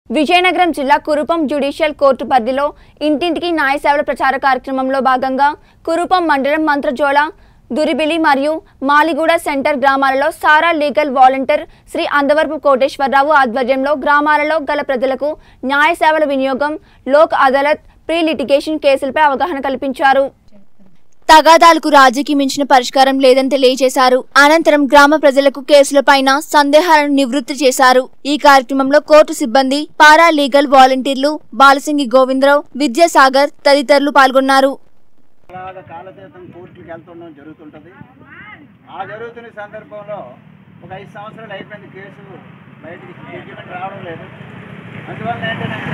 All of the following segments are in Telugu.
విజయనగరం జిల్లా కురుపం జ్యుడిషియల్ కోర్టు పరిధిలో ఇంటింటికి న్యాయ సేవల ప్రచార కార్యక్రమంలో భాగంగా కురుపం మండలం మంత్రజోళ దురిబిలి మరియు మాలిగూడ సెంటర్ గ్రామాలలో సారా లీగల్ వాలంటీర్ శ్రీ అందవరపు కోటేశ్వరరావు ఆధ్వర్యంలో గ్రామాలలో గల ప్రజలకు న్యాయ సేవల వినియోగం లోక్ అదాలత్ ప్రీ లిటిగేషన్ కేసులపై అవగాహన కల్పించారు తగాదాలకు రాజీకి మించిన పరిష్కారం లేదని తెలియజేశారు అనంతరం గ్రామ ప్రజలకు కేసులపైన సందేహాలను నివృత్తి చేశారు ఈ కార్యక్రమంలో కోర్టు సిబ్బంది పారా లీగల్ వాలంటీర్లు బాలసింగి గోవిందరావు విద్యాసాగర్ తదితరులు పాల్గొన్నారు అలాగ కాలతీతం కోర్టుకి వెళ్తుండడం జరుగుతుంటుంది ఆ జరుగుతున్న సందర్భంలో ఒక ఐదు సంవత్సరాలు అయిపోయింది కేసు బయటికి జడ్జిమెంట్ రావడం లేదు అందువల్ల ఏంటంటే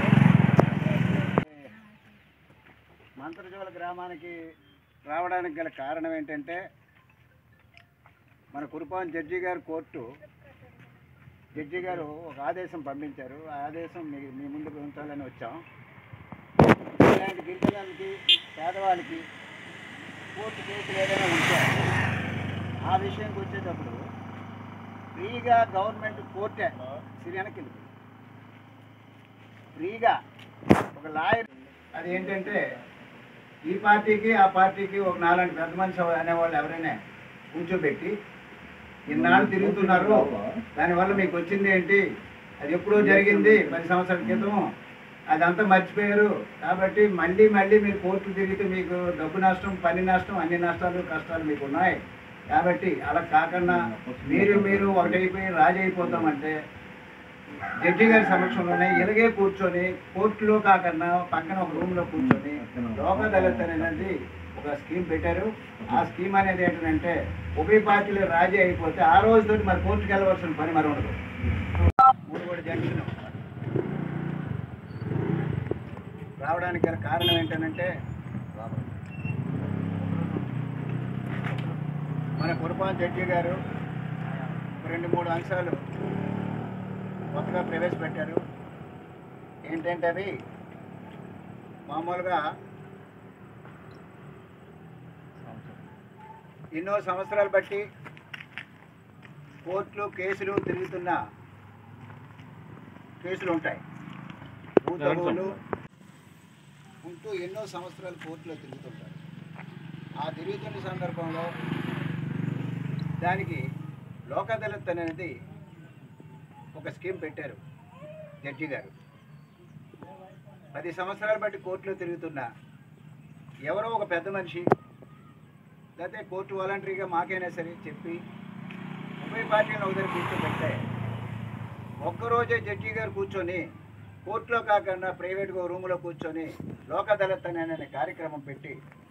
మంత్రజోల గ్రామానికి రావడానికి గల కారణం ఏంటంటే మన కురుపాన్ జడ్జి గారు కోర్టు జడ్జి గారు ఒక ఆదేశం పంపించారు ఆ ఆదేశం మీ మీ ముందుకు ఉంచాలని వచ్చాం ఇలాంటి గిరిజనులకి పేదవాళ్ళకి కోర్టు కేసులు ఏదైనా ఉంటే ఆ విషయంకి వచ్చేటప్పుడు ఫ్రీగా గవర్నమెంట్ కోర్టే సిరియానకి ఫ్రీగా ఒక లాయర్ అది ఏంటంటే ఈ పార్టీకి ఆ పార్టీకి ఒక నాలుగు పెద్ద మనిషి అనేవాళ్ళు ఎవరైనా కూర్చోబెట్టి ఇన్నాళ్ళు తిరుగుతున్నారు దానివల్ల మీకు వచ్చింది ఏంటి అది ఎప్పుడో జరిగింది పది సంవత్సరాల క్రితం అదంతా మర్చిపోయారు కాబట్టి మళ్ళీ మళ్ళీ మీరు కోర్టు తిరిగితే మీకు డబ్బు నష్టం పని నష్టం అన్ని నష్టాలు కష్టాలు మీకు ఉన్నాయి కాబట్టి అలా కాకుండా మీరు మీరు ఒకటైపోయి రాజీ అయిపోతామంటే జడ్జి గారి సమక్షంలోనే ఇలాగే కూర్చొని కోర్టులో కాకుండా పక్కన ఒక రూమ్ లో కూర్చొని లోక దళిత అనేది ఒక స్కీమ్ పెట్టారు ఆ స్కీమ్ అనేది ఏంటంటే ఉభయ పార్టీలు రాజీ అయిపోతే ఆ రోజుతో మరి కోర్టుకు వెళ్ళవలసిన పని మరి ఉండదు మూడు కూడా జంక్షన్ రావడానికి గల కారణం ఏంటంటే మన కురపాన్ జడ్జి గారు ఒక రెండు మూడు అంశాలు కొత్తగా ప్రవేశపెట్టారు ఏంటంటే అవి మామూలుగా ఎన్నో సంవత్సరాలు బట్టి కోర్టులు కేసులు తిరుగుతున్న కేసులు ఉంటాయి భూతభూలు ఉంటూ ఎన్నో సంవత్సరాలు కోర్టులో తిరుగుతుంటారు ఆ తిరుగుతున్న సందర్భంలో దానికి లోక్ అదాలత్ అనేది ఒక స్కీమ్ పెట్టారు జడ్జి గారు పది సంవత్సరాలు బట్టి కోర్టులో తిరుగుతున్న ఎవరో ఒక పెద్ద మనిషి లేకపోతే కోర్టు వాలంటరీగా మాకైనా సరే చెప్పి ఉభయ పార్టీలను ఒక దగ్గర కూర్చోబెట్టే ఒక్కరోజే జడ్జి గారు కూర్చొని కోర్టులో కాకుండా ప్రైవేట్గా రూములో కూర్చొని లోక్ అదాలత్ అనే కార్యక్రమం పెట్టి